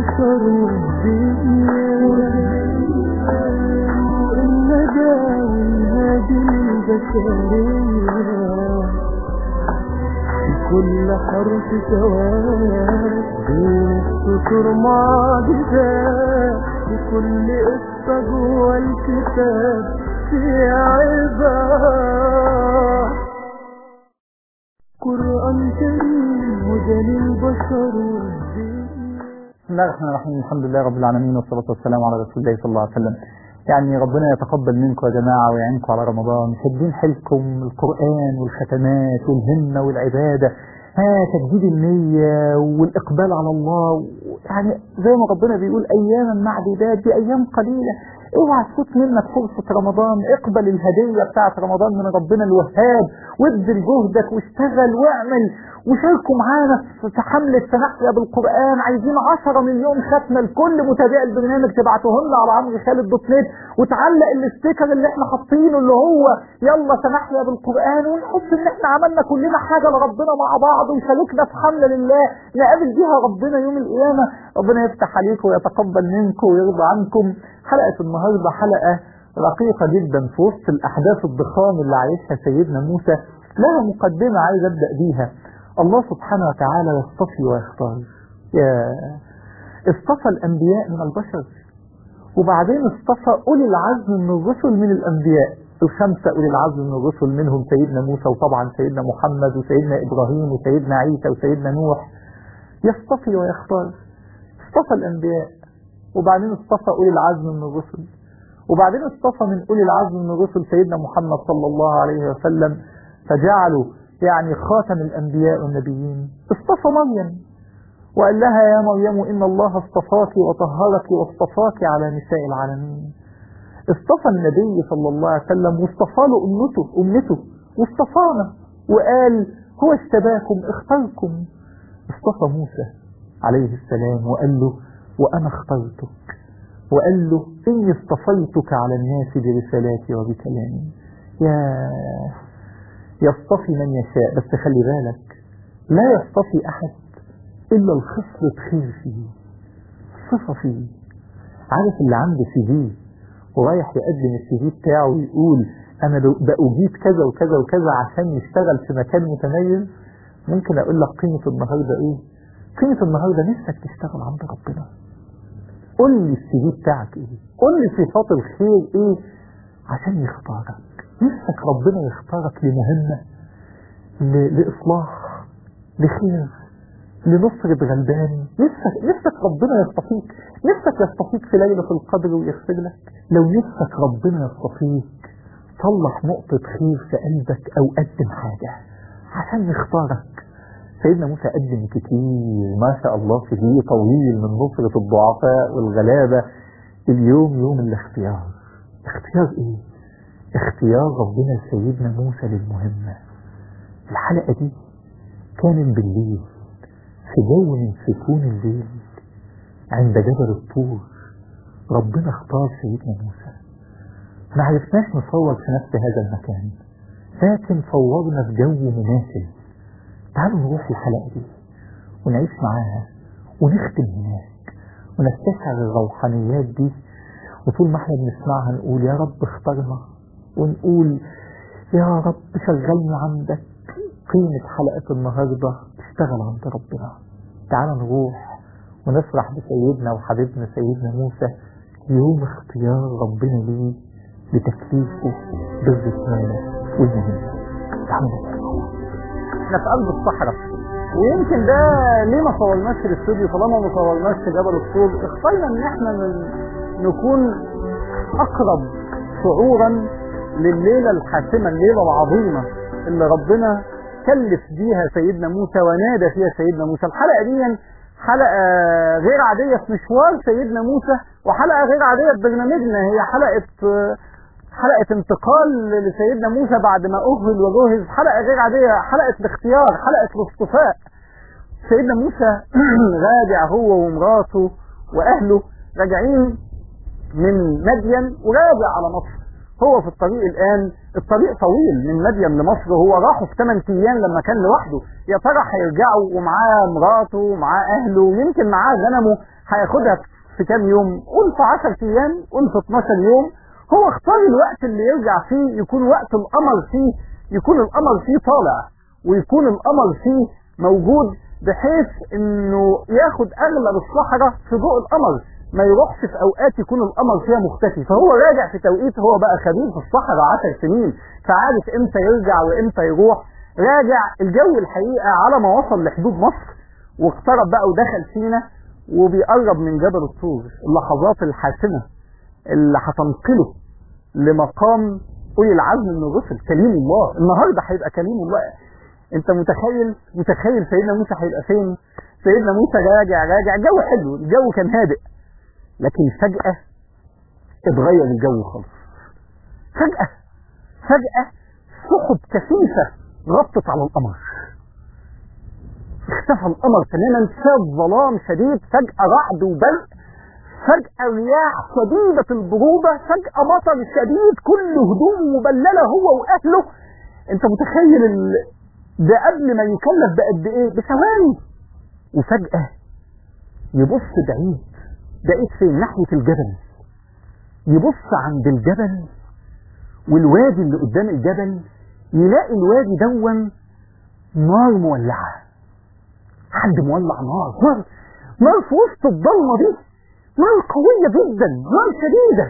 البشر والدنيا النجاة والهادي للبشرية في كل حرف سواد بين السطور معجزات في كل قصة جوه الكتاب في عباد قرآن كريم هدى للبشر والدنيا بسم الله الرحمن الرحيم الحمد لله رب العالمين والصلاة والسلام على رسول الله صلى الله عليه وسلم يعني ربنا يتقبل منكم يا جماعة ويعينكم على رمضان شادين حيلكم القرآن والختمات والهمة والعبادة ها تجديد النية والإقبال على الله يعني زي ما ربنا بيقول أياما معدودات دي أيام قليلة اوعى تفوت منك فرصة رمضان اقبل الهدية بتاعت رمضان من ربنا الوهاب وابذل جهدك واشتغل واعمل وشاركوا معانا في حملة تنحيا بالقرآن عايزين 10 مليون ختمة لكل متابع البرنامج تبعتوهم لنا على عمرو خالد دوت نت وتعلق الاستيكر اللي احنا حاطينه اللي هو يلا تنحيا بالقرآن ونحس ان احنا عملنا كلنا حاجة لربنا مع بعض وشاركنا في حملة لله نقابل بيها ربنا يوم القيامة ربنا يفتح عليكم ويتقبل منكم ويرضى عنكم حلقة النهاردة حلقة رقيقة جدا في وسط الأحداث الضخام اللي عايشها سيدنا موسى لها مقدمة عايز أبدأ بيها الله سبحانه وتعالى يصطفي ويختار يا اصطفى الأنبياء من البشر وبعدين اصطفى أولي العزم من الرسل من الأنبياء الخمسة أولي العزم من الرسل منهم سيدنا موسى وطبعا سيدنا محمد وسيدنا إبراهيم وسيدنا عيسى وسيدنا نوح يصطفي ويختار اصطفى الأنبياء وبعدين اصطفى أولي العزم من الرسل وبعدين اصطفى من أولي العزم من الرسل سيدنا محمد صلى الله عليه وسلم فجعلوا يعني خاتم الأنبياء والنبيين اصطفى مريم وقال لها يا مريم إن الله اصطفاك وطهرك واصطفاك على نساء العالمين اصطفى النبي صلى الله عليه وسلم واصطفى له أمته أمته واصطفانا وقال هو اجتباكم اختاركم اصطفى موسى عليه السلام وقال له وأنا اخترتك وقال له إني اصطفيتك على الناس برسالاتي وبكلامي يا يصطفي من يشاء بس خلي بالك لا يصطفي أحد إلا الخصلة خير فيه صفة فيه عارف اللي عنده سي في ورايح يقدم السي في بتاعه ويقول أنا بأجيب كذا وكذا وكذا عشان يشتغل في مكان متميز ممكن أقول لك قيمة النهاردة إيه قيمة النهاردة نفسك تشتغل عند ربنا قول لي السي في بتاعك ايه قول لي صفات الخير ايه عشان يختارك نفسك ربنا يختارك لمهمة ل- لإصلاح لخير لنصرة غلبان نفسك, نفسك ربنا يصطفيك نفسك يصطفيك في ليلة القدر ويغفر لك لو نفسك ربنا يصطفيك صلح نقطة خير في قلبك أو قدم حاجة عشان يختارك سيدنا موسى قدم كتير ما شاء الله سجيه طويل من نصرة الضعفاء والغلابة اليوم يوم الاختيار اختيار ايه اختيار ربنا لسيدنا موسى للمهمة الحلقة دي كانت بالليل في جو من سكون الليل عند جبل الطور ربنا اختار سيدنا موسى ما عرفناش نصور في نفس هذا المكان لكن صورنا في جو مناسب تعالوا نروح الحلقة دي ونعيش معاها ونختم هناك ونستشعر الروحانيات دي وطول ما احنا بنسمعها نقول يا رب اختارنا ونقول يا رب شغلنا عندك قيمة حلقة النهاردة اشتغل عند ربنا تعالوا نروح ونفرح بسيدنا وحبيبنا سيدنا موسى يوم اختيار ربنا ليه لتكليفه بالرسالة والمهمة تعالوا نروح احنا في قلب الصحراء ويمكن ده ليه ما صورناش في الاستوديو طالما ما صورناش في جبل الطور اخترنا ان احنا من نكون اقرب شعورا لليله الحاسمه الليله العظيمه اللي ربنا كلف بيها سيدنا موسى ونادى فيها سيدنا موسى الحلقه دي حلقه غير عاديه في مشوار سيدنا موسى وحلقه غير عاديه في برنامجنا هي حلقه حلقة انتقال لسيدنا موسى بعد ما أهل وجهز حلقة غير عادية حلقة الاختيار حلقة الاصطفاء سيدنا موسى راجع هو ومراته وأهله راجعين من مدين وراجع على مصر هو في الطريق الآن الطريق طويل من مدين لمصر هو راحوا في 8 أيام لما كان لوحده يا ترى هيرجعوا ومعاه مراته ومعاه أهله ويمكن معاه غنمه هياخدها في كام يوم قول في 10 أيام قول في 12 يوم هو اختار الوقت اللي يرجع فيه يكون وقت القمر فيه يكون القمر فيه طالع ويكون القمر فيه موجود بحيث انه ياخد اغلب الصحراء في ضوء القمر ما يروحش في اوقات يكون القمر فيها مختفي فهو راجع في توقيت هو بقى خبير في الصحراء 10 سنين فعارف امتى يرجع وامتى يروح راجع الجو الحقيقه على ما وصل لحدود مصر واقترب بقى ودخل سينا وبيقرب من جبل الطور اللحظات الحاسمه اللي هتنقله لمقام اولي العزم من الرسل كليم الله النهارده هيبقى كليم الله انت متخيل متخيل سيدنا موسى هيبقى فين سيدنا موسى راجع راجع الجو حلو الجو كان هادئ لكن فجأة اتغير الجو خالص فجأة فجأة سحب كثيفة غطت على القمر اختفى القمر تماما ساب ظلام شديد فجأة رعد وبرق فجأة رياح شديدة البرودة فجأة مطر شديد كل هدوم مبللة هو وأهله انت متخيل ال... ده قبل ما يكلف بقد ايه بثواني وفجأة يبص بعيد بعيد فين ناحية الجبل يبص عند الجبل والوادي اللي قدام الجبل يلاقي الوادي دون نار مولعة حد مولع نار نار نار في وسط الضلمة دي نار قوية جدا نار شديدة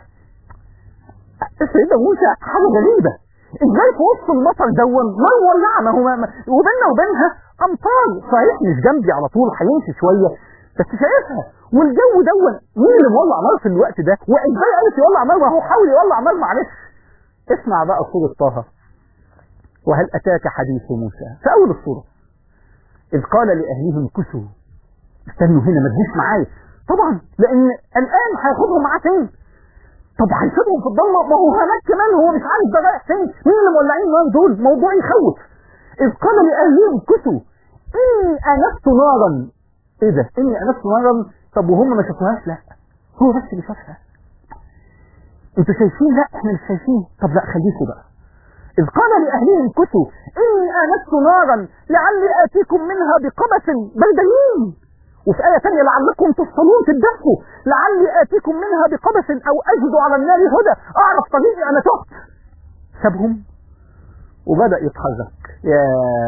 سيدنا موسى حاجة غريبة ازاي في وسط المطر دون نار مولعة ما هو ما وبيننا وبينها امطار صحيح مش جنبي على طول هيمشي شوية بس شايفها والجو دون مين اللي مولع نار في الوقت ده وازاي عرف يولع نار ما هو حاول يولع نار معلش اسمع بقى سورة طه وهل اتاك حديث موسى في اول السورة اذ قال لاهلهم كسوا استنوا هنا ما تجيش معايا طبعا لان الان هياخدهم معاه فين طب هيسيبهم في الضلمه ما هو هناك كمان هو مش عارف ده رايح فين مين اللي مولعين النار دول موضوع يخوف اذ قال لاهلهم كسوا اني انست نارا ايه ده اني انست نارا طب وهم ما شافوهاش لا هو بس اللي شافها انتوا شايفين لا احنا مش شايفين طب لا خليكوا بقى إذ قال لأهلهم كسوا إني آنست نارا لعلي آتيكم منها بقبس بردين وفي آية ثانية لعلكم تصلون تدفوا لعلي آتيكم منها بقبس أو أجد على النار هدى أعرف طريقي أنا تهت سابهم وبدأ يتحرك يا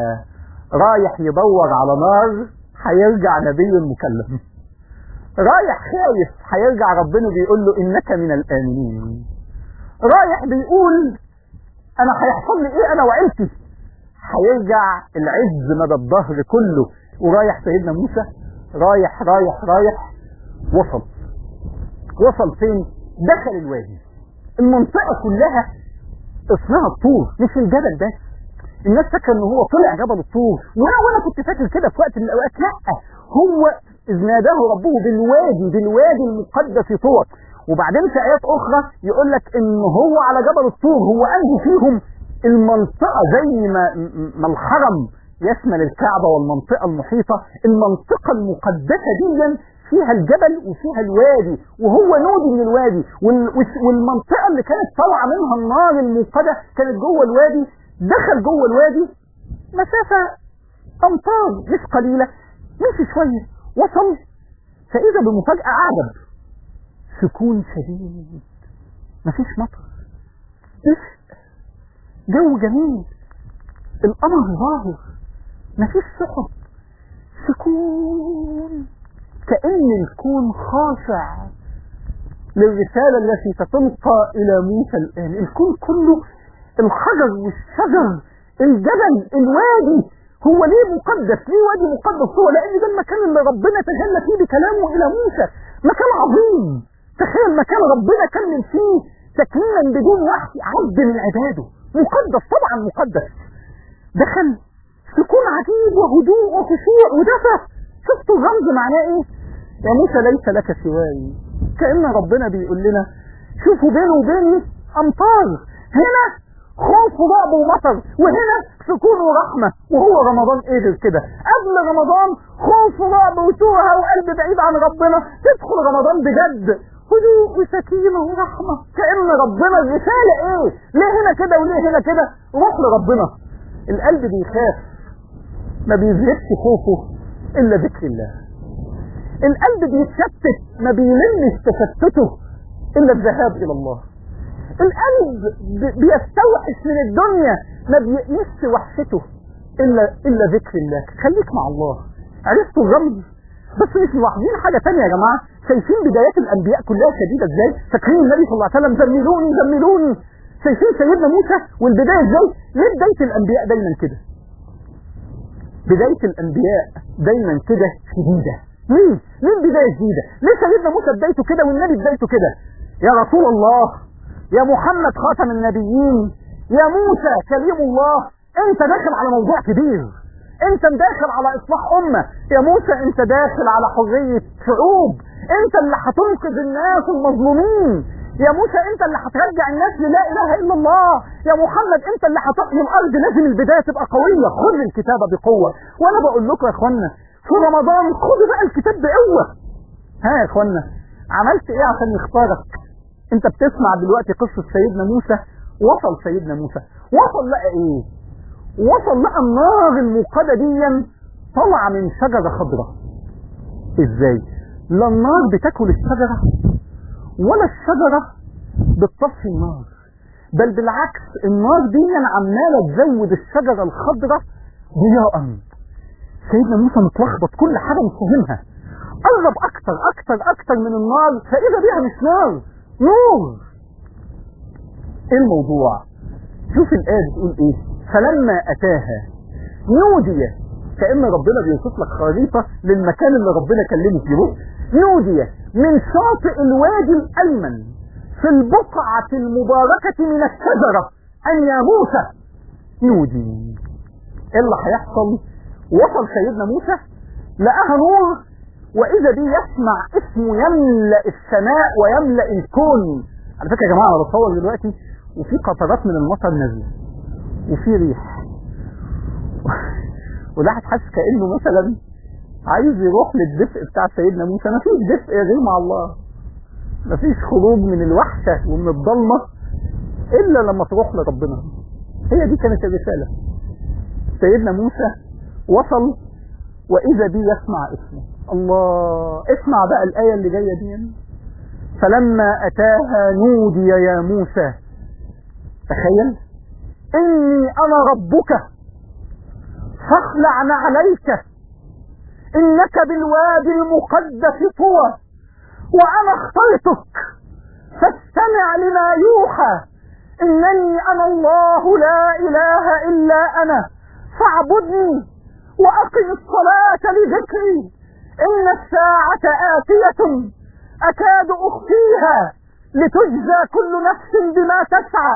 رايح يدور على نار هيرجع نبي مكلم رايح خايف هيرجع ربنا بيقول له إنك من الآمنين رايح بيقول أنا هيحصل لي إيه أنا وعيلتي هيرجع العز مدى الظهر كله ورايح سيدنا موسى رايح رايح رايح وصل وصل فين دخل الوادي المنطقة كلها اسمها الطور مش الجبل بس الناس فاكره ان هو طلع جبل الطور وانا وانا كنت فاكر كده في وقت من الاوقات لا هو اذ ناداه ربه بالوادي بالوادي المقدس طور وبعدين في ايات اخرى يقول لك ان هو على جبل الطور هو انهي فيهم المنطقه زي ما ما الحرم يشمل الكعبة والمنطقة المحيطة المنطقة المقدسة دي فيها الجبل وفيها الوادي وهو نودي من الوادي والمنطقة اللي كانت طالعة منها النار الموقدة كانت جوه الوادي دخل جوه الوادي مسافة أمتار مش قليلة مشي شوية وصل فإذا بمفاجأة أعجب سكون شديد مفيش مطر دفء جو جميل القمر ظاهر مفيش سحب سكون كأن الكون خاشع للرسالة التي ستلقى إلى موسى الآن الكون كله الحجر والشجر الجبل الوادي هو ليه مقدس ليه وادي مقدس هو لأن ده المكان اللي ربنا تجلى فيه بكلامه إلى موسى مكان عظيم تخيل مكان ربنا كلم فيه تكليما بدون وحي عبد من عباده مقدس طبعا مقدس دخل سكون عجيب وهدوء وخشوع ودفى شفتوا الرمز معناه ايه يا موسى ليس لك سواي كأن ربنا بيقول لنا شوفوا بينه وبيني امطار هنا خوف ورعب ومطر وهنا سكون ورحمة وهو رمضان ايه غير كده قبل رمضان خوف ورعب وتوهة وقلب بعيد عن ربنا تدخل رمضان بجد هدوء وسكينة ورحمة كأن ربنا الرسالة ايه ليه هنا كده وليه هنا كده روح لربنا القلب بيخاف ما بيزهدش خوفه الا ذكر الله القلب بيتشتت ما بيلمش تشتته الا الذهاب الى الله القلب ب- بيستوحش من الدنيا ما بيقيسش وحشته الا الا ذكر الله خليك مع الله عرفتوا الرمز بس مش ملاحظين حاجه تانية يا جماعه شايفين بدايات الانبياء كلها شديده ازاي فاكرين النبي صلى الله عليه وسلم زملوني زملوني شايفين سيدنا موسى والبدايه ازاي ليه بدايه الانبياء دايما كده بدايه الانبياء دايما كده شديده ليه ليه البدايه شديده ليه سيدنا موسى بدايته كده والنبي بدايته كده يا رسول الله يا محمد خاتم النبيين يا موسى كليم الله انت داخل على موضوع كبير انت داخل على اصلاح امه يا موسى انت داخل على حريه شعوب انت اللي هتنقذ الناس المظلومين يا موسى انت اللي هترجع الناس للا اله الا الله يا محمد انت اللي هتحيي الارض لازم البدايه تبقى قويه خذ الكتابه بقوه وانا بقول لكم يا اخوانا في رمضان خدوا بقى الكتاب بقوه ها يا اخوانا عملت ايه عشان يختارك انت بتسمع دلوقتي قصه سيدنا موسى وصل سيدنا موسى وصل لقى ايه وصل لقى النار الموقده دي طالعه من شجره خضراء ازاي لا النار بتاكل الشجره ولا الشجره بتطفي النار بل بالعكس النار دي عماله تزود الشجره الخضراء ضياء سيدنا موسى متلخبط كل حاجه مش فاهمها قرب اكتر اكتر اكتر من النار فاذا بيها مش نار نور ايه الموضوع شوف الايه بتقول ايه فلما اتاها نودي كان ربنا بيوصف لك خريطه للمكان اللي ربنا كلمه فيه بص نودي من شاطئ الوادي الايمن في البقعه المباركه من الشجره ان يا موسى نودي ايه اللي هيحصل وصل سيدنا موسى لقاها نور واذا بيه يسمع اسمه يملا السماء ويملا الكون على فكره يا جماعه انا بتصور دلوقتي وفي قطرات من المطر نازله وفي ريح والواحد حاسس كانه مثلا عايز يروح للدفء بتاع سيدنا موسى ما فيش دفء غير مع الله ما فيش خروج من الوحشه ومن الضلمه الا لما تروح لربنا هي دي كانت الرساله سيدنا موسى وصل واذا بي يسمع اسمه الله اسمع بقى الايه اللي جايه دي فلما اتاها نودي يا موسى تخيل اني انا ربك فاخلع نعليك انك بالوادي المقدس طوى وانا اخترتك فاستمع لما يوحى انني انا الله لا اله الا انا فاعبدني واقم الصلاه لذكري ان الساعه اتيه اكاد اخفيها لتجزى كل نفس بما تسعى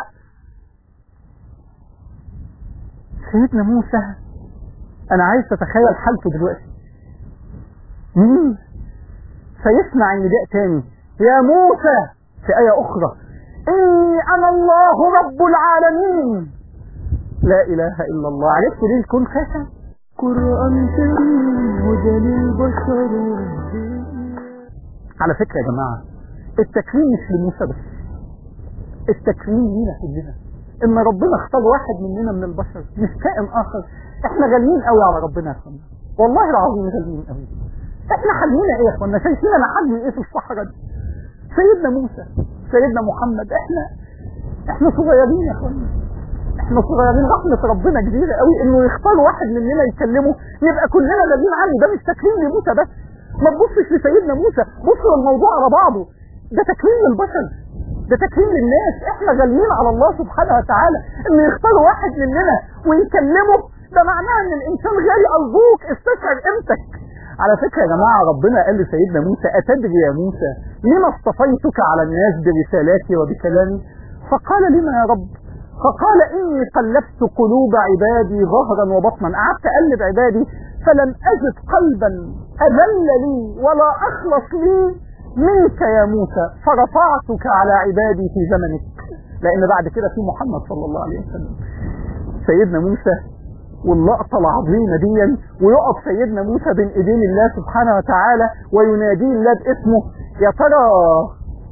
سيدنا موسى انا عايز تتخيل حالته دلوقتي مين فيسمع النداء تاني يا موسى في آية أخرى إني أنا الله رب العالمين لا إله إلا الله عرفت ليه الكون خاشع قرآن كريم هدى للبشر والدين على فكرة يا جماعة التكريم مش لموسى بس التكريم لينا كلنا ان ربنا اختار واحد مننا من البشر مش كائن اخر احنا غاليين قوي على ربنا يا اخوانا والله العظيم غاليين قوي احنا حلينا ايه يا اخوانا شايفين انا حلي ايه في الصحراء دي سيدنا موسى سيدنا محمد احنا احنا صغيرين يا اخوانا احنا صغيرين رحمة ربنا كبيرة قوي انه يختار واحد مننا يكلمه يبقى كلنا غاليين عنه ده مش تكريم لموسى بس ما تبصش لسيدنا موسى بص الموضوع على بعضه ده تكريم للبشر ده تكريم للناس احنا غاليين على الله سبحانه وتعالى انه يختار واحد مننا ويكلمه ده معناه ان الانسان غالي ارجوك استشعر قيمتك على فكرة يا جماعة ربنا قال لسيدنا موسى أتدري يا موسى لما اصطفيتك على الناس برسالاتي وبكلامي فقال لما يا رب فقال إني قلبت قلوب عبادي ظهرا وبطنا قعدت أقلب عبادي فلم أجد قلبا أذل لي ولا أخلص لي منك يا موسى فرفعتك على عبادي في زمنك لأن بعد كده في محمد صلى الله عليه وسلم سيدنا موسى واللقطة العظيمة دي ويقف سيدنا موسى بين ايدين الله سبحانه وتعالى ويناديه الله باسمه يا ترى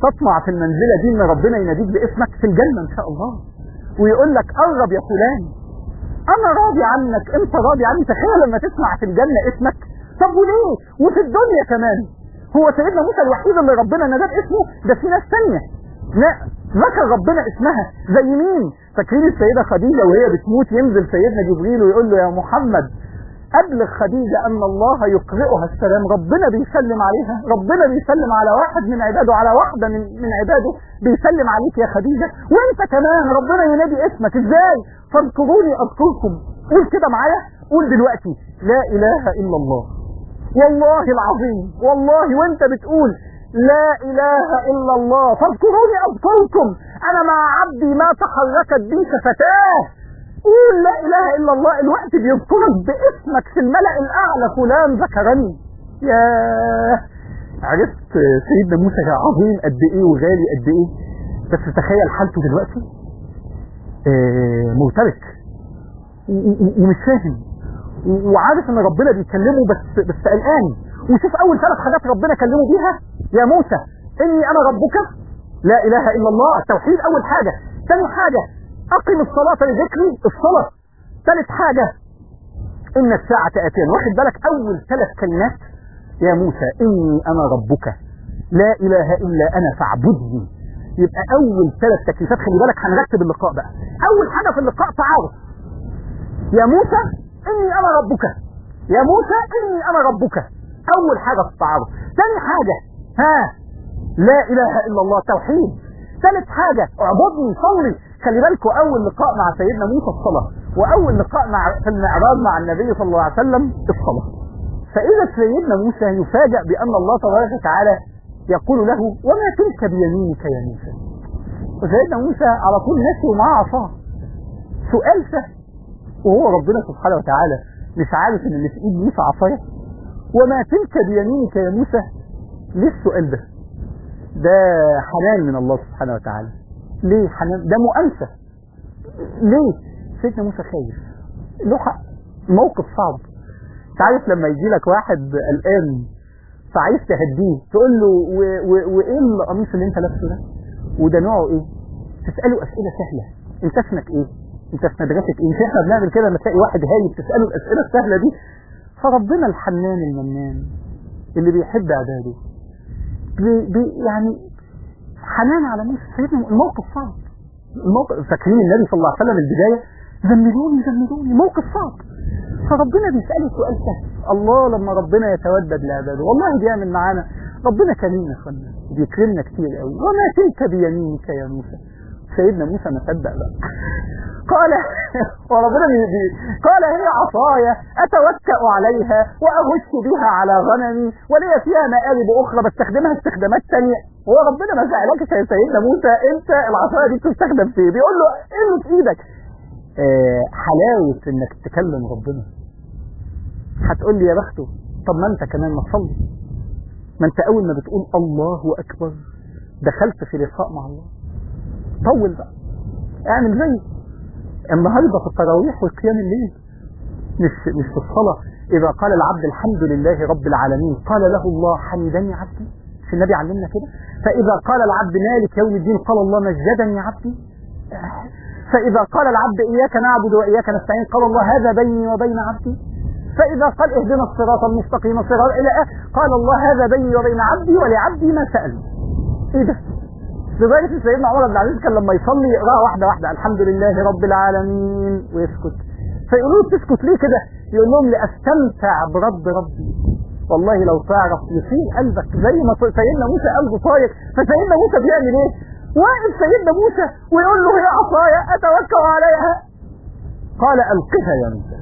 تطمع في المنزلة دي ان ربنا يناديك باسمك في الجنة ان شاء الله ويقول لك قرب يا فلان انا راضي عنك انت راضي عني تخيل لما تسمع في الجنة اسمك طب وليه وفي الدنيا كمان هو سيدنا موسى الوحيد اللي ربنا نادى باسمه ده في ناس ثانيه لا ذكر ربنا اسمها زي مين فاكرين السيدة خديجة وهي بتموت ينزل سيدنا جبريل ويقول له يا محمد أبلغ خديجة أن الله يقرئها السلام ربنا بيسلم عليها ربنا بيسلم على واحد من عباده على واحدة من, من عباده بيسلم عليك يا خديجة وانت كمان ربنا ينادي اسمك ازاي فاذكروني أذكركم قول كده معايا قول دلوقتي لا إله إلا الله والله العظيم والله وانت بتقول لا إله إلا الله فاذكروني أذكركم أنا مع عبدي ما تحركت بي شفتاه قول لا إله إلا الله الوقت بيذكرك باسمك في الملأ الأعلى فلان ذكرني يا عرفت سيدنا موسى عظيم قد إيه وغالي قد إيه بس تخيل حالته دلوقتي آه مرتبك ومش فاهم وعارف ان ربنا بيكلمه بس بس قلقان وشوف اول ثلاث حاجات ربنا كلمه بيها يا موسى اني انا ربك لا اله الا الله التوحيد اول حاجه ثاني حاجه اقم الصلاه لذكري الصلاه ثالث حاجه ان الساعه اتين واخد بالك اول ثلاث كلمات يا موسى اني انا ربك لا اله الا انا فاعبدني يبقى اول ثلاث تكليفات خلي بالك هنرتب اللقاء بقى اول حاجه في اللقاء تعارف يا موسى اني انا ربك يا موسى اني انا ربك اول حاجة في التعارف ثاني حاجة ها لا اله الا الله توحيد ثالث حاجة اعبدني صلي خلي بالكوا اول لقاء مع سيدنا موسى الصلاة واول لقاء مع في المعراج مع النبي صلى الله عليه وسلم الصلاة فاذا سيدنا موسى يفاجأ بان الله تبارك وتعالى يقول له وما تلك بيمينك يا موسى وسيدنا موسى على طول نسي ومعاه عصاه سؤال سهل وهو ربنا سبحانه وتعالى مش عارف ان اللي في ايد موسى عصايه وما تلك بيمينك يا موسى ليه السؤال ده ده حنان من الله سبحانه وتعالى ليه حنان ده مؤانسة ليه سيدنا موسى خايف له حق موقف صعب انت عارف لما يجي لك واحد قلقان فعايز تهديه تقول له وايه القميص اللي انت لابسه ده وده نوعه ايه تساله اسئله سهله انت اسمك ايه انت في مدرسة ايه مش احنا بنعمل كده لما تلاقي واحد هايب تسأله الاسئلة السهلة دي فربنا الحنان المنان اللي بيحب عباده بي بي يعني حنان على موسى سيدنا الموقف صعب الموقف فاكرين النبي صلى الله عليه وسلم البداية زملوني زملوني موقف صعب فربنا بيسأله سؤال سهل الله لما ربنا يتودد لعباده والله بيعمل معانا ربنا كريم يا اخوانا بيكرمنا كتير قوي وما تلك بيمينك يا موسى سيدنا موسى ما صدق بقى قال وربنا بي قال هي عصايا اتوكأ عليها واهش بها على غنمي ولي فيها مآرب اخرى بستخدمها استخدامات ثانيه هو ربنا ما زعلكش يا سيدنا موسى انت العصايه دي بتستخدم في ايه بيقول له ايه اللي في ايدك آه حلاوه انك تكلم ربنا هتقول لي يا بخته طب ما انت كمان ما تصلي ما انت اول ما بتقول الله اكبر دخلت في لقاء مع الله طول بقى اعمل زي النهارده في التراويح والقيام الليل مش مش في الصلاه اذا قال العبد الحمد لله رب العالمين قال له الله حمدني عبدي مش النبي علمنا كده فاذا قال العبد مالك يوم الدين قال الله مجدني عبدي فاذا قال العبد اياك نعبد واياك نستعين قال الله هذا بيني وبين عبدي فاذا قال اهدنا الصراط المستقيم صراط الى قال الله هذا بيني وبين عبدي ولعبدي ما سال ايه ده لدرجة سيدنا عمر بن العزيز كان لما يصلي يقراها واحدة واحدة الحمد لله رب العالمين ويسكت فيقولوا له تسكت ليه كده يقول لهم لأستمتع برب ربي والله لو تعرف يصير قلبك زي ما سيدنا موسى قلبه طاير فسيدنا موسى بيعمل ايه واقف سيدنا موسى ويقول له هي عصايا اتوكل عليها قال القها يا موسى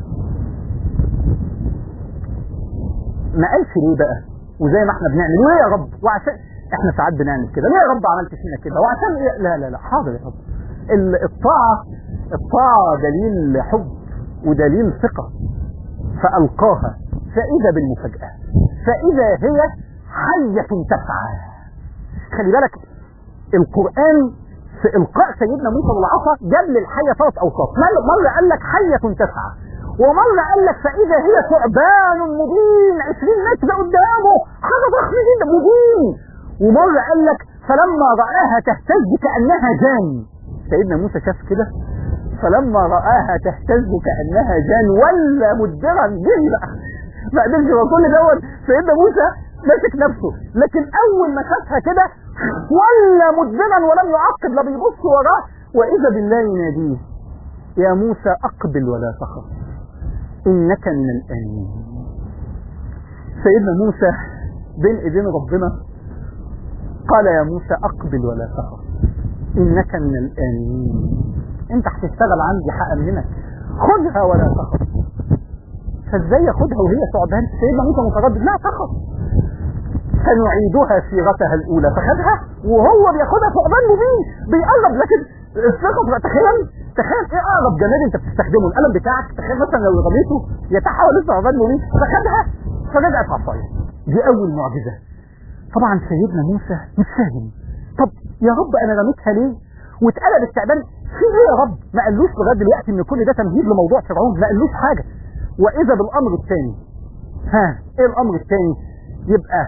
ما قالش ليه بقى وزي ما احنا بنعمل ليه يا رب وعشان احنا ساعات بنعمل كده ليه يا رب عملت فينا كده وعشان إيه؟ لا لا لا حاضر يا رب الطاعة الطاعة دليل حب ودليل ثقة فألقاها فإذا بالمفاجأة فإذا هي حية تسعى خلي بالك القرآن في إلقاء سيدنا موسى بالعصا جاب للحية ثلاث أوصاف مرة قال لك حية تسعى ومرة قال لك فإذا هي ثعبان مبين 20 متر قدامه حاجة ضخمة جدا مبين ومرة قال لك فلما رآها تهتز كأنها جان سيدنا موسى شاف كده فلما رآها تهتز كأنها جان ولا مدبرا جري بقى ما قدرش يبقى كل دوت سيدنا موسى ماسك نفسه لكن اول ما شافها كده ولا مدبرا ولم يعقب لا بيبص وراه واذا بالله يناديه يا موسى اقبل ولا تخف انك من الامين سيدنا موسى بين ايدين ربنا قال يا موسى اقبل ولا تخف انك من الامين انت هتشتغل عندي هامنك خذها ولا تخف فازاي ياخدها وهي ثعبان سيدنا موسى متردد لا تخف سنعيدها سيرتها الاولى فخدها وهو بياخدها ثعبان مبين بيقرب لكن الثقه بقى تخيل تخيل ايه اقرب جماد انت بتستخدمه القلم بتاعك تخيل مثلا لو رميته يتحول لثعبان مبين فخدها فرجعت عصايه دي اول معجزه طبعا سيدنا موسى مش فاهم طب يا رب انا رميتها ليه واتقلب التعبان في ايه يا رب ما قالوش لغايه دلوقتي ان كل ده تمهيد لموضوع فرعون ما قالوش حاجه واذا بالامر الثاني ها ايه الامر الثاني يبقى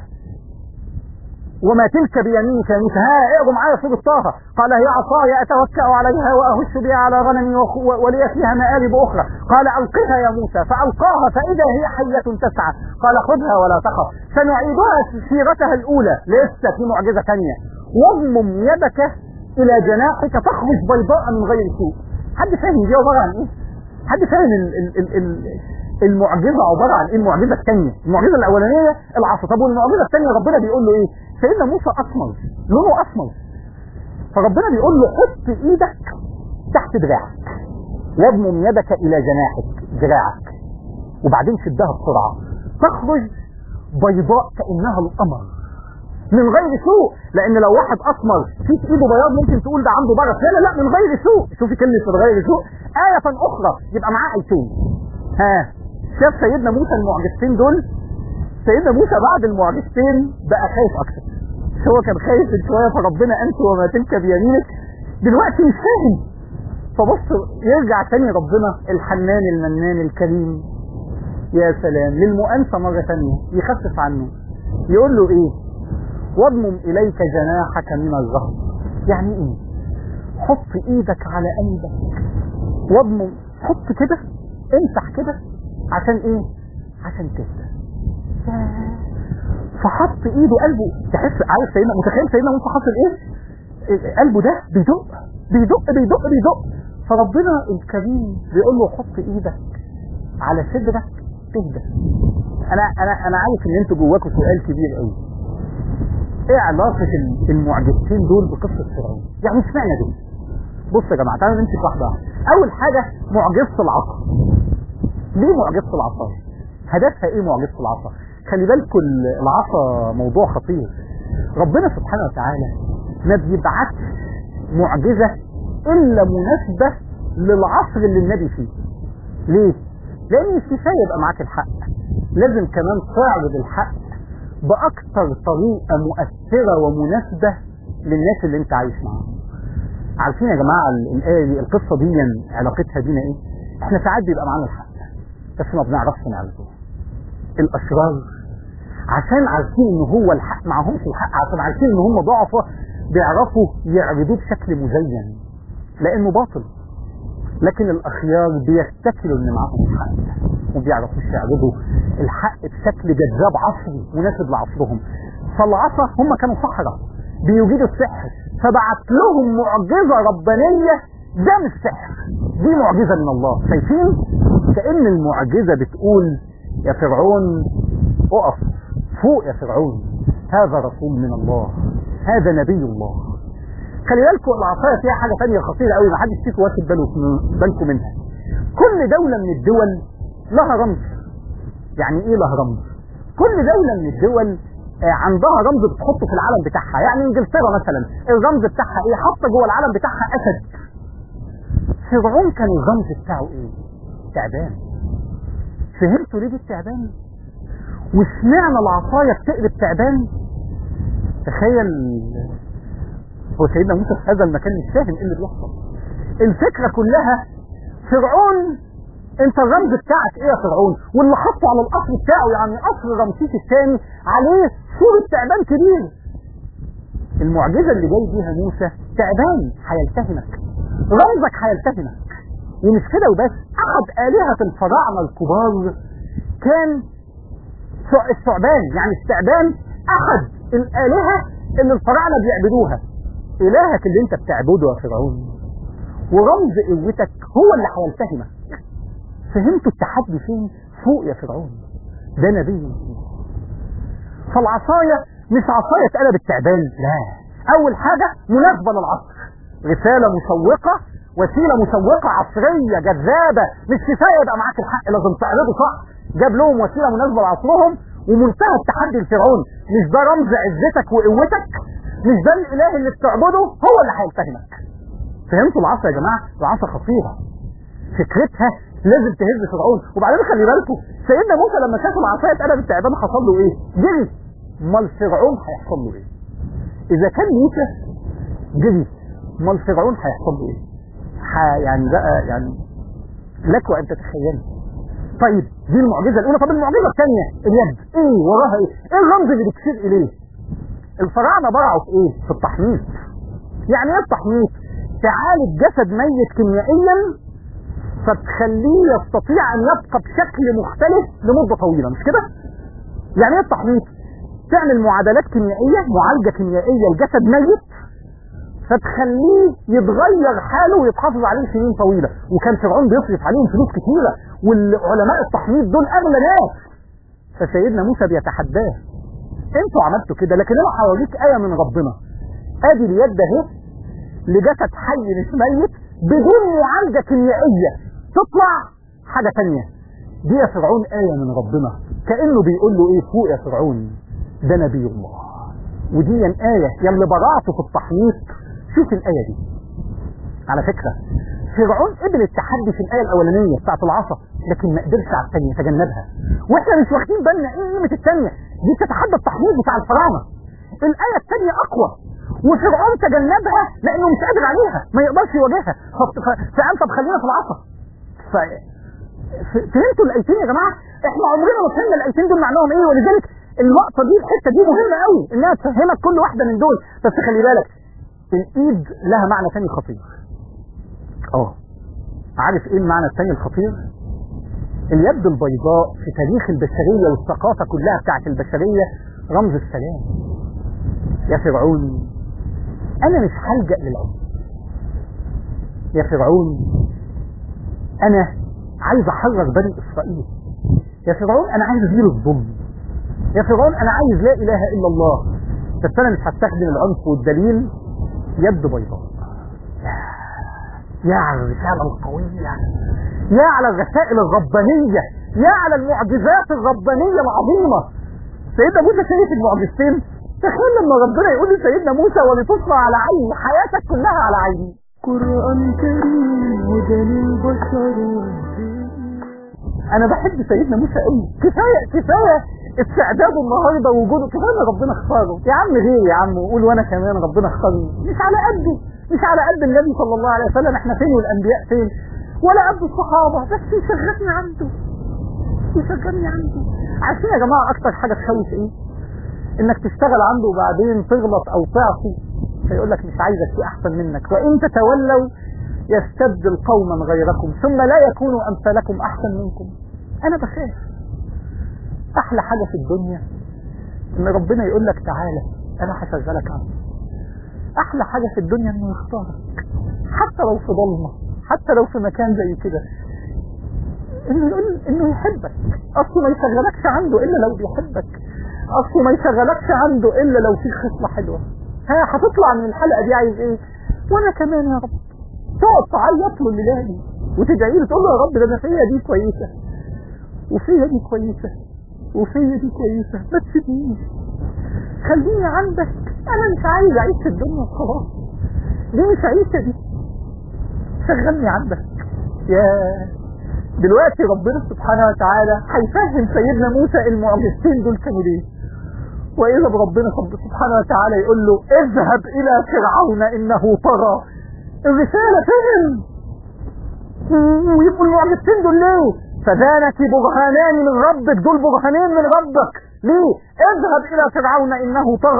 وما تلك بيمينك يا موسى ها اقروا معايا سوره طه قال هي عصاي اتوكا عليها واهش بها على غنمي وخ- ولي فيها مآرب اخرى قال القها يا موسى فالقاها فاذا هي حيه تسعى قال خذها ولا تخف سنعيدها سيرتها الاولى لسه في معجزه ثانيه واضمم يدك الى جناحك تخرج بيضاء من غير سوء حد فاهم دي عباره عن ايه حد فاهم ال- ال- ال- ال- المعجزه عباره عن ايه المعجزه الثانيه المعجزه الاولانيه العصا طب والمعجزه الثانيه ربنا بيقول له ايه سيدنا موسى اسمر لونه اسمر فربنا بيقول له حط ايدك تحت دراعك واضمم يدك الى جناحك دراعك وبعدين شدها بسرعه تخرج بيضاء كانها القمر من غير سوء لان لو واحد اسمر في في ايده بياض ممكن تقول ده عنده برص لا لا لا من غير سوء شوفي كلمه من غير سوء آية أخرى يبقى معاه آيتين ها شاف سيدنا موسى المعجزتين دول سيدنا موسى بعد المعجزتين بقى خايف أكتر هو كان خايف من شوية فربنا أنت وما تلك بيمينك دلوقتي مش فاهم فبص يرجع تاني ربنا الحنان المنان الكريم يا سلام للمؤانسة مرة تانية يخفف عنه يقول له ايه واضمم اليك جناحك من الرهب يعني ايه حط ايدك على قلبك واضمم حط كده امسح كده عشان ايه عشان تهدى فحط ايده قلبه تحس عارف سيدنا متخيل سيدنا موسى حصل ايه إيه، قلبه ده بيدق بيدق بيدق بيدق فربنا الكريم بيقول له حط ايدك على صدرك تهدى انا انا انا عارف ان انتوا جواكم سؤال كبير قوي ايه علاقه ال- المعجزتين دول بقصه فرعون يعني اشمعنى دول بص يا جماعه تعالوا نمسك واحده واحده اول حاجه معجزه العصا ليه معجزه العصا هدفها ايه معجزه العصا خلي بالكم ال- العصا موضوع خطير ربنا سبحانه وتعالى ما بيبعتش معجزه الا مناسبه للعصر اللي النبي فيه ليه لان مش كفايه يبقى معاك الحق لازم كمان تعرض الحق باكثر طريقه مؤثره ومناسبه للناس اللي انت عايش معاهم عارفين يا جماعه ال- الايه دي القصه دي علاقتها بينا ايه احنا ساعات بيبقى معانا الحق بس ما بنعرفش نعرضه الاشرار عشان عارفين ان هو الحق معهمش الحق عشان عارفين ان هم ضعفة بيعرفوا يعرضوه بشكل مزين لانه باطل لكن الاخيار بيتكلوا ان معاهم الحق وما بيعرفوش يعرضوا الحق بشكل جذاب عصري مناسب لعصرهم فالعصا هم كانوا سحرة بيوجدوا السحر فبعت لهم معجزة ربانية ده مش سحر دي معجزة من الله شايفين كأن المعجزة بتقول يا فرعون اقف فوق يا فرعون هذا رسول من الله هذا نبي الله خلي بالكم العصايه فيها حاجه ثانيه خطيره قوي ما حدش فيكم واخد باله بالكم منها كل دوله من الدول لها رمز يعني ايه لها رمز كل دوله من الدول آه، عندها رمز بتحطه في العلم بتاعها يعني انجلترا مثلا الرمز بتاعها ايه حاطه جوه العلم بتاعها اسد فرعون كان الرمز بتاعه ايه تعبان فهمتوا ليه دي التعبان واشمعنى العصايه بتقلب تعبان تخيل هو سيدنا موسى في هذا المكان مش فاهم ايه اللي بيحصل الفكره كلها فرعون انت الرمز بتاعك ايه يا فرعون واللي حطه على القصر بتاعه يعني قصر رمسيس الثاني عليه صورة تعبان كبير المعجزة اللي جاي بيها موسى تعبان هيلتهمك رمزك هيلتهمك ومش كده وبس أحد آلهة الفراعنة الكبار كان ثع- الثعبان يعني الثعبان أحد الآلهة اللي الفراعنة بيعبدوها إلهك اللي أنت بتعبده يا فرعون ورمز قوتك هو اللي هيلتهمك فهمتوا التحدي فين؟ فوق يا فرعون ده نبي من الله. فالعصاية مش عصاية اتقلبت تعبان لا أول حاجة مناسبة للعصر رسالة مشوقة وسيلة مشوقة عصرية جذابة مش كفاية يبقى معاك الحق لازم تعرضه صح جاب لهم وسيلة مناسبة لعصرهم ومنتهى التحدي لفرعون مش ده رمز عزتك وقوتك مش ده الإله اللي بتعبده هو اللي هيلتهمك فهمتوا العصا يا جماعة العصا خطيرة فكرتها لازم تهز فرعون وبعدين خلي بالكم سيدنا موسى لما شاف العصايه اتقلبت تعبان حصل له ايه؟ جري امال فرعون هيحصل له ايه؟ اذا كان موسى جري امال فرعون هيحصل له ايه؟ ح... يعني بقى يعني لك وان تتخيلوا طيب دي المعجزه الاولى طب المعجزه الثانيه اليد ايه وراها ايه؟ ايه الرمز اللي بتشير اليه؟ الفراعنه برعوا في ايه؟ في التحنيط يعني ايه التحنيط؟ تعالج جسد ميت كيميائيا فتخليه يستطيع ان يبقى بشكل مختلف لمده طويله مش كده؟ يعني ايه التحنيط؟ تعمل معادلات كيميائيه معالجه كيميائيه لجسد ميت فتخليه يتغير حاله ويتحافظ عليه سنين طويله وكان فرعون بيصرف عليهم فلوس كتيره والعلماء التحنيط دول اغلى ناس فسيدنا موسى بيتحداه انتوا عملتوا كده لكن انا هوريك ايه من ربنا ادي اليد اهي لجسد حي مش ميت بدون معالجه كيميائيه تطلع حاجه تانية دي يا فرعون ايه من ربنا كانه بيقول له ايه فوق يا فرعون ده نبي الله ودي آية يلي برعته في التحنيط شوف الآية دي على فكرة فرعون قبل التحدي في الآية الأولانية بتاعت العصا لكن ما قدرش على الثانية تجنبها واحنا مش واخدين بالنا ايه قيمة الثانية دي بتتحدى التحنيط بتاع الفراعنة الآية الثانية أقوى وفرعون تجنبها لأنه مش قادر عليها ما يقدرش يواجهها ف- ف- فقال طب خلينا في العصا ف... ف- فهمتوا الآيتين يا جماعة احنا عمرنا ما فهمنا الآيتين دول معناهم ايه ولذلك اللقطة دي الحتة دي مهمة قوي انها تفهمك كل واحدة من دول بس خلي بالك الايد لها معنى ثاني خطير اه عارف ايه المعنى الثاني الخطير اليد البيضاء في تاريخ البشرية والثقافة كلها بتاعت البشرية رمز السلام يا فرعون انا مش هلجأ للعنف يا فرعون انا عايز احرر بني اسرائيل يا فرعون انا عايز ازيل الظلم يا فرعون انا عايز لا اله الا الله بس انا مش هستخدم العنف والدليل يد بيضاء يا على الرسالة القوية يا على الرسائل الربانية يا على المعجزات الربانية العظيمة سيدنا موسى شايف المعجزتين تخيل لما ربنا يقول لسيدنا موسى ولتصنع على عيني حياتك كلها على عيني قرآن كريم هدى للبشر والدين انا بحب سيدنا موسى قوي كفايه كفايه استعداده النهارده ووجوده كفايه ان ربنا اختاره يا عم غير يا عم وقول وانا كمان ربنا اختارني مش على قده مش على قد النبي صلى الله عليه وسلم احنا فين والانبياء فين ولا قد الصحابه بس يشغلني عنده يشغلني عنده عارفين يا جماعه اكتر حاجه تخوف ايه انك تشتغل عنده وبعدين تغلط او تعصي فيقول لك مش عايزك في احسن منك وان تتولوا يستبدل قوما غيركم ثم لا يكونوا امثالكم احسن منكم انا بخاف احلى حاجه في الدنيا ان ربنا يقول لك تعالى انا هشغلك عنه احلى حاجه في الدنيا انه يختارك حتى لو في ضلمه حتى لو في مكان زي كده انه يقول انه يحبك اصله ما يشغلكش عنده الا لو بيحبك اصله ما يشغلكش عنده الا لو في خصله حلوه ها هتطلع من الحلقه دي عايز ايه وانا كمان يا رب تقعد تعيط له الليله دي وتدعي له تقول له يا رب ده انا فيا دي كويسه وفيا دي كويسه وفيا دي كويسه ما تسيبنيش خليني عندك انا مش عايز اعيش في الدنيا خلاص دي مش عيشه دي شغلني عندك يا دلوقتي ربنا سبحانه وتعالى هيفهم سيدنا موسى المعجزتين دول كانوا ليه واذا بربنا سبحانه وتعالى يقول له اذهب الى فرعون انه طغى الرساله فهم ويبقوا المعجزتين دول ليه فذانك برهانان من ربك دول برهانين من ربك ليه اذهب الى فرعون انه طغى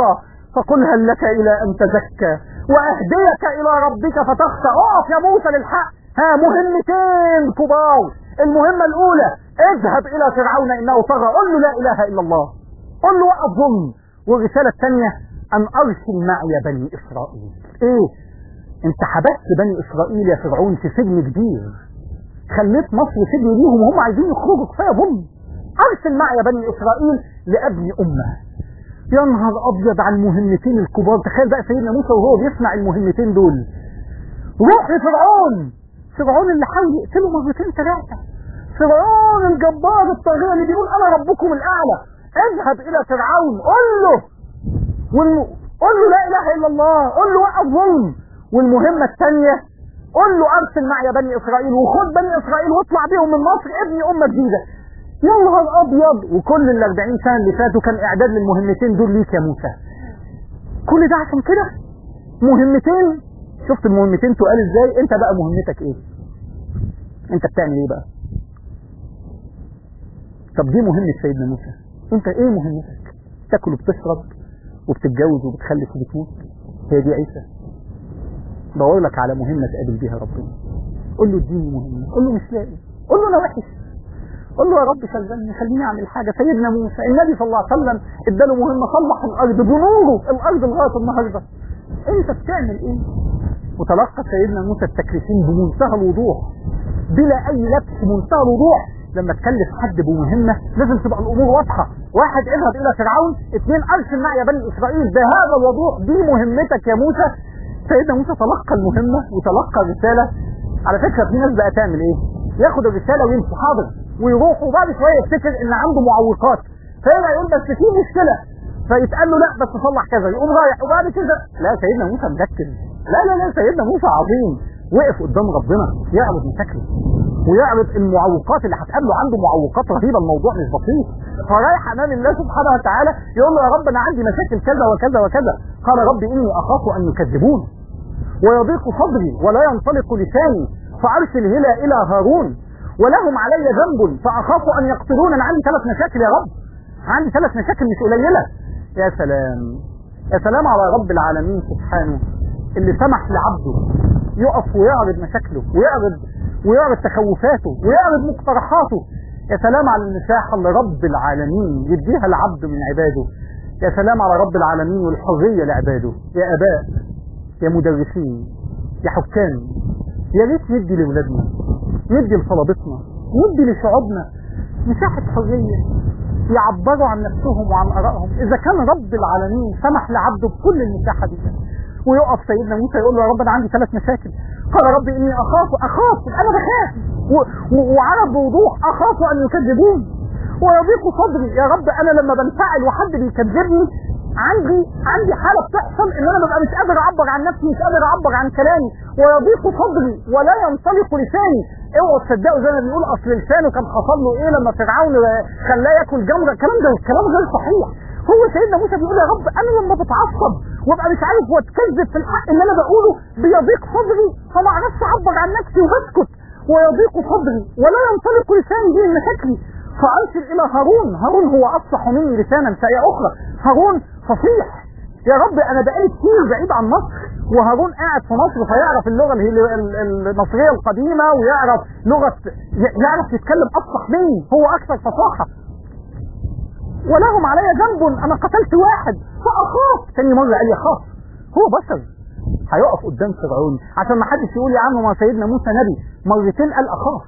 فقل هل لك إلى أن تزكى وأهديك إلى ربك فتخشى اقف يا موسى للحق ها مهمتين كبار المهمة الأولى اذهب إلى فرعون إنه طغى قل له لا إله إلا الله قل له وقف ظلم والرسالة الثانية أن أرسل معي بني إسرائيل إيه أنت حبست بني إسرائيل يا فرعون في سجن كبير خليت مصر سجن ليهم وهم عايزين يخرجوا كفاية ظلم أرسل معي بني إسرائيل لأبني أمة يا نهار أبيض على المهمتين الكبار تخيل بقى سيدنا موسى وهو بيسمع المهمتين دول روح لفرعون فرعون اللي حاول يقتله مرتين ثلاثة فرعون الجبار الطاغية اللي بيقول أنا ربكم الأعلى اذهب إلى فرعون قل له والم... قل له لا إله إلا الله قل له وقف ظلم والمهمة الثانية قل له أرسل معي بني إسرائيل وخد بني إسرائيل واطلع بيهم من مصر ابني أمة جديدة يا نهار أبيض وكل ال 40 سنة اللي فاتوا كان إعداد للمهمتين دول ليك يا موسى كل ده عشان كده مهمتين شفت المهمتين تقال ازاي انت بقى مهمتك ايه انت بتعمل ايه بقى طب دي مهمة سيدنا موسى انت ايه مهمتك تاكل وبتشرب وبتتجوز وبتخلف وبتموت هي دي عيسى دور لك على مهمة تقابل بيها ربنا قول له اديني مهمة قول له مش لاقي قول له انا وحش قول له يا رب شغلني خليني اعمل حاجة سيدنا موسى النبي صلى الله عليه وسلم اداله مهمة صلح الارض بنوره الارض لغاية النهاردة انت بتعمل ايه وتلقى سيدنا موسى التكليفين بمنتهى الوضوح بلا اي لبس منتهى الوضوح لما تكلف حد بمهمة لازم تبقى الامور واضحة واحد اذهب الى فرعون اثنين ارسل معي يا بني اسرائيل بهذا الوضوح دي مهمتك يا موسى سيدنا موسى تلقى المهمة وتلقى الرسالة على فكرة في ناس بقى تعمل ايه ياخد الرسالة ويمشي حاضر ويروح وبعد شوية يفتكر ان عنده معوقات فيرجع يقول بس في مشكلة فيتقال له لا بس صلح كذا يقوم رايح وبعد كده لا سيدنا موسى مركز لا لا لا سيدنا موسى عظيم وقف قدام ربنا يعرض مشاكله ويعرض المعوقات اللي هتقابله عنده معوقات رهيبه الموضوع مش بسيط فرايح امام الله سبحانه وتعالى يقول له يا رب انا عندي مشاكل كذا وكذا وكذا قال ربي اني اخاف ان يكذبون ويضيق صدري ولا ينطلق لساني فارسل هلا الى هارون ولهم علي ذنب فاخاف ان يقتلون انا عندي ثلاث مشاكل يا رب عندي ثلاث مشاكل مش قليله يا سلام يا سلام على رب العالمين سبحانه اللي سمح لعبده يقف ويعرض مشاكله ويعرض ويعرض تخوفاته ويعرض مقترحاته يا سلام على المساحة اللي رب العالمين يديها العبد من عباده يا سلام على رب العالمين والحرية لعباده يا أباء يا مدرسين يا حكام يا ريت ندي لأولادنا ندي لطلبتنا ندي لشعوبنا مساحة حرية يعبروا عن نفسهم وعن آرائهم إذا كان رب العالمين سمح لعبده بكل المساحة دي ويقف سيدنا موسى يقول له يا رب أنا عندي ثلاث مشاكل قال رب إني أخاف أخاف أنا بخاف وعرف بوضوح أخاف أن يكذبون ويضيق صدري يا رب أنا لما بنفعل وحد بيكذبني عندي عندي حالة بتحصل ان انا ببقى مش قادر اعبر عن نفسي مش قادر اعبر عن كلامي ويضيق صدري ولا ينطلق لساني اوعوا تصدقوا زي ما بنقول اصل لسانه كان حصل له ايه لما فرعون خلاه ياكل جمره الكلام ده الكلام غير صحيح هو سيدنا موسى بيقول يا رب انا لما بتعصب وابقى مش عارف واتكذب في الحق اللي انا بقوله بيضيق صدري فما اعرفش اعبر عن نفسي وبسكت ويضيق صدري ولا ينطلق لساني دي مشاكلي فارسل الى هارون هارون هو افصح مني لسانا فهي اخرى هارون فصيح يا رب انا بقالي كتير بعيد عن مصر وهارون قاعد في مصر فيعرف اللغه المصريه القديمه ويعرف لغه يعرف يتكلم افصح مني هو اكثر فصاحه ولهم علي ذنب انا قتلت واحد فاخاف تاني مره قال لي اخاف هو بشر هيقف قدام فرعون عشان ما حدش يقول لي عنه ما سيدنا موسى نبي مرتين قال اخاف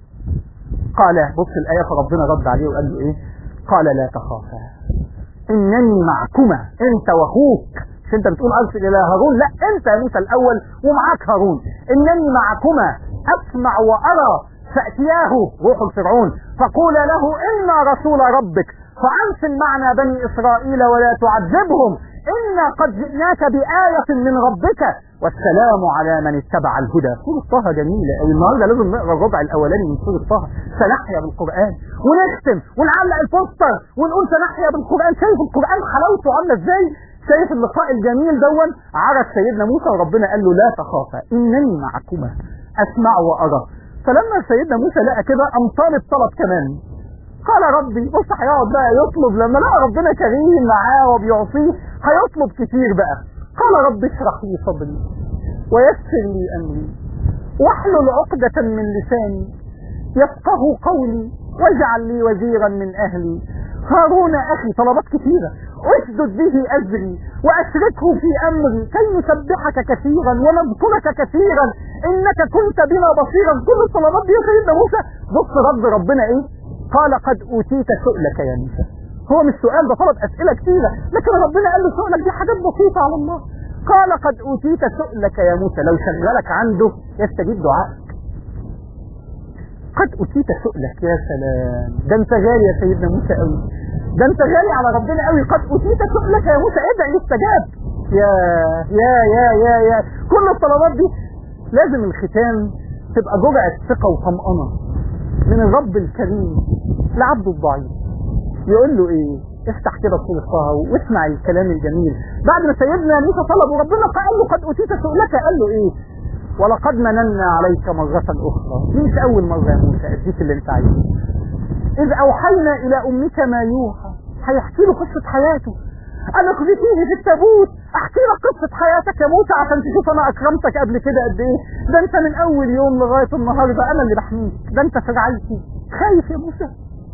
قال بص الايه فربنا رد عليه وقال له ايه قال لا تخافا انني معكما انت واخوك مش انت بتقول ارسل الى هارون لا انت يا موسى الاول ومعاك هارون انني معكما اسمع وارى فاتياه روح فرعون فقول له انا رسول ربك فارسل معنا بني اسرائيل ولا تعذبهم انا قد جئناك بايه من ربك والسلام على من اتبع الهدى سورة طه جميلة أو النهاردة لازم نقرا الربع الأولاني من سورة طه سنحيا بالقرآن ونختم ونعلق البوستر ونقول سنحيا بالقرآن شايف القرآن حلاوته عاملة ازاي شايف اللقاء الجميل دون عرف سيدنا موسى وربنا قال له لا تخافا إنني معكما أسمع وأرى فلما سيدنا موسى لقى كده قام طالب طلب كمان قال ربي بص هيقعد بقى يطلب لما لقى ربنا كريم معاه وبيعصيه هيطلب كتير بقى قال رب اشرح لي صدري ويسر لي امري واحلل عقدة من لساني يفقه قولي واجعل لي وزيرا من اهلي هارون اخي طلبات كثيرة اسدد به اجري واشركه في امري كي نسبحك كثيرا ونذكرك كثيرا انك كنت بنا بصيرا كل الطلبات دي يا سيدنا موسى بص رد ربنا ايه قال قد اوتيت سؤلك يا موسى هو مش سؤال ده طلب اسئله كثيره لكن ربنا قال له سؤلك دي حاجات بسيطه على الله قال قد اوتيت سؤلك يا موسى لو شغلك عنده يستجيب دعائك قد اوتيت سؤلك يا سلام ده انت غالي يا سيدنا موسى قوي ده انت غالي على ربنا قوي قد اوتيت سؤلك يا موسى ادعي يستجاب يا يا يا يا يا كل الطلبات دي لازم الختام تبقى جرعه ثقه وطمأنه من الرب الكريم لعبده الضعيف يقول له ايه افتح كده سورة طه واسمع الكلام الجميل بعد ما سيدنا موسى طلب وربنا قال له قد اوتيت سؤلك قال له ايه ولقد مننا عليك مرة أخرى دي مش أول مرة يا موسى أديك اللي أنت عايزه إذ أوحينا إلى أمك ما يوحى هيحكي له قصة حياته أنا فيه في التابوت أحكي لك قصة حياتك يا موسى عشان تشوف أنا أكرمتك قبل كده قد إيه ده أنت من أول يوم لغاية النهاردة أنا اللي بحميك ده أنت في رعايتي خايف يا موسى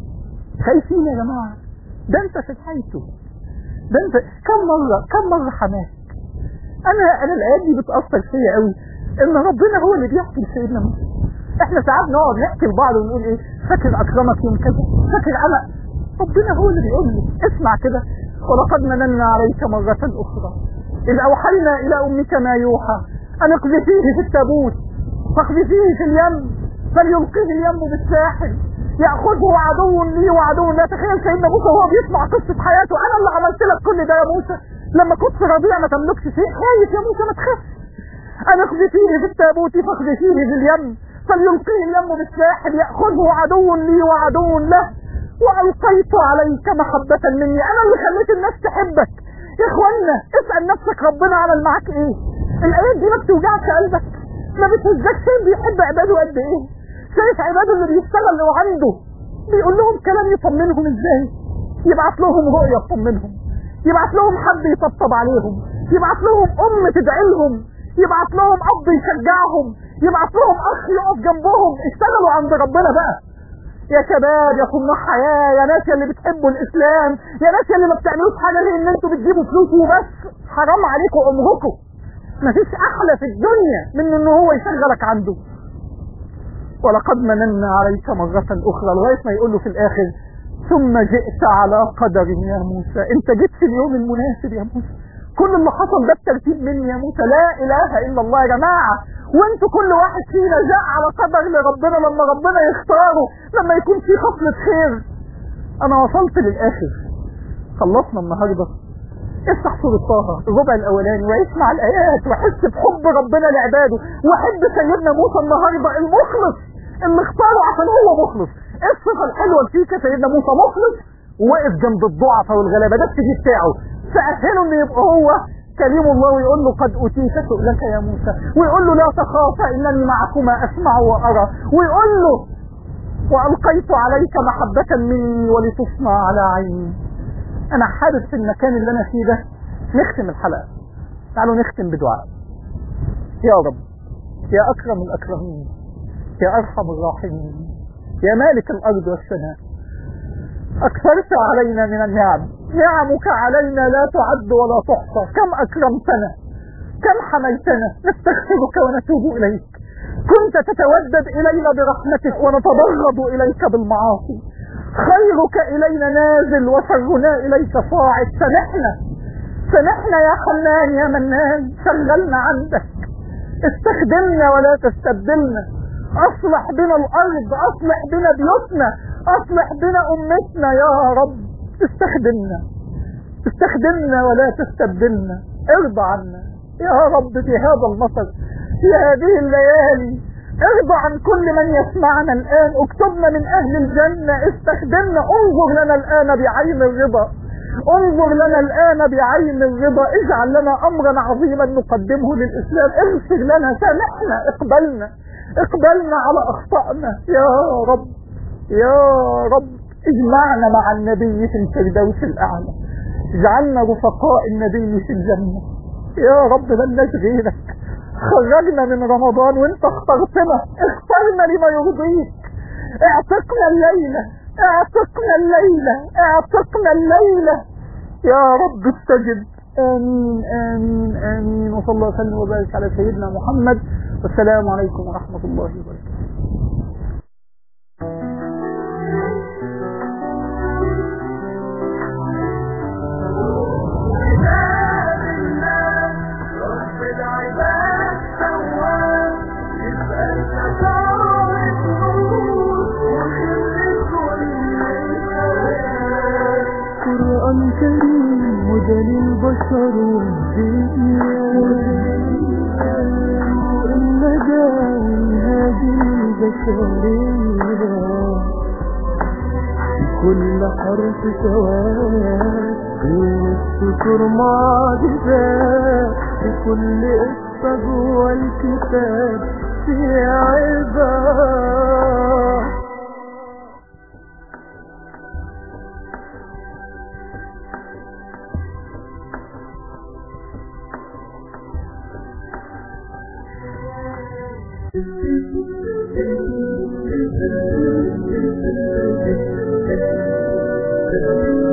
خايفين يا جماعة ده أنت في رعايته ده أنت كم مرة كم مرة حماك أنا أنا الآيات دي بتأثر فيا قوي ان ربنا هو اللي بيحكي لسيدنا موسى احنا ساعات نقعد نحكي لبعض ونقول ايه فاكر اكرمك يوم كذا فاكر انا ربنا هو اللي بيقول لي اسمع كده ولقد مننا عليك مرة اخرى اذ اوحينا الى امك ما يوحى ان اقذفيه في التابوت فاقذفيه في اليم فليلقيه اليم بالساحل ياخذه عدو لي وعدو لا تخيل سيدنا موسى وهو بيسمع قصه حياته انا اللي عملت لك كل ده يا موسى لما كنت رضيع ما تملكش شيء خايف يا موسى ما تخافش أنا اخذفيه في التابوت فاخذفيه في اليم فليلقيه اليم بالساحل يأخذه عدو لي وعدو له وألقيت عليك محبة مني أنا اللي خليت الناس تحبك يا إخوانا اسأل نفسك ربنا عمل معاك إيه الآيات دي ما بتوجعش قلبك ما بتهزكش بيحب عباده قد إيه شايف عباده اللي بيشتغل لو عنده بيقول لهم كلام يطمنهم إزاي يبعت لهم رؤية تطمنهم يبعت لهم حد يطبطب عليهم يبعت لهم أم تدعي لهم يبعت لهم اب يشجعهم يبعت لهم اخ يقف جنبهم اشتغلوا عند ربنا بقى يا شباب يا صناع حياه يا ناس اللي بتحبوا الاسلام يا ناس اللي ما بتعملوش حاجه غير ان انتوا بتجيبوا فلوس وبس حرام عليكم عمركم مفيش احلى في الدنيا من ان هو يشغلك عنده ولقد مننا عليك مرة أخرى لغاية ما يقول له في الآخر ثم جئت على قدر يا موسى أنت جيت في اليوم المناسب يا موسى كل اللي حصل ده بترتيب مني يا موسى لا اله الا الله يا جماعه وانتوا كل واحد فينا جاء على قدر لربنا لما ربنا يختاره لما يكون في خصلة خير انا وصلت للاخر خلصنا النهارده افتح سورة طه الربع الاولاني واسمع الايات وحس بحب ربنا لعباده وحب سيدنا موسى النهارده المخلص اللي اختاره عشان هو مخلص ايه الصفه الحلوه فيك يا سيدنا موسى مخلص ووقف جنب الضعفاء والغلابه ده السي بتاعه فأهله ان يبقى هو كليم الله ويقول له قد أتيت سؤلك يا موسى ويقول له لا تخافا إنني معكما أسمع وأرى ويقول له وألقيت عليك محبة مني ولتصنع على عيني أنا حابب في المكان اللي أنا فيه ده نختم الحلقة تعالوا نختم بدعاء يا رب يا أكرم الأكرمين يا أرحم الراحمين يا مالك الأرض والسماء أكثرت علينا من النعم نعمك علينا لا تعد ولا تحصى كم أكرمتنا كم حميتنا نستغفرك ونتوب إليك كنت تتودد إلينا برحمتك ونتبغض إليك بالمعاصي خيرك إلينا نازل وشرنا إليك صاعد سامحنا سامحنا يا حنان يا منان شغلنا عندك استخدمنا ولا تستبدلنا اصلح بنا الارض اصلح بنا بيوتنا اصلح بنا امتنا يا رب استخدمنا استخدمنا ولا تستبدلنا ارضى عنا يا رب بهذا المطر في هذه الليالي ارضى عن كل من يسمعنا الان اكتبنا من اهل الجنة استخدمنا انظر لنا الان بعين الرضا انظر لنا الان بعين الرضا اجعل لنا امرا عظيما نقدمه للاسلام اغفر لنا سامحنا اقبلنا اقبلنا على اخطائنا يا رب يا رب اجمعنا مع النبي في الفردوس الاعلى اجعلنا رفقاء النبي في الجنة يا رب ملناش غيرك خرجنا من رمضان وانت اخترتنا اخترنا لما يرضيك اعتقنا الليلة اعتقنا الليلة اعتقنا الليلة يا رب استجب امين امين امين وصلى الله وسلم وبارك على سيدنا محمد والسلام عليكم ورحمة الله وبركاته قرآن كريم هدى للبشر الندى والهادي البشرية كل حرف سواد بين السطور معجزات بكل قصة جوه الكتاب في عباد Thank you.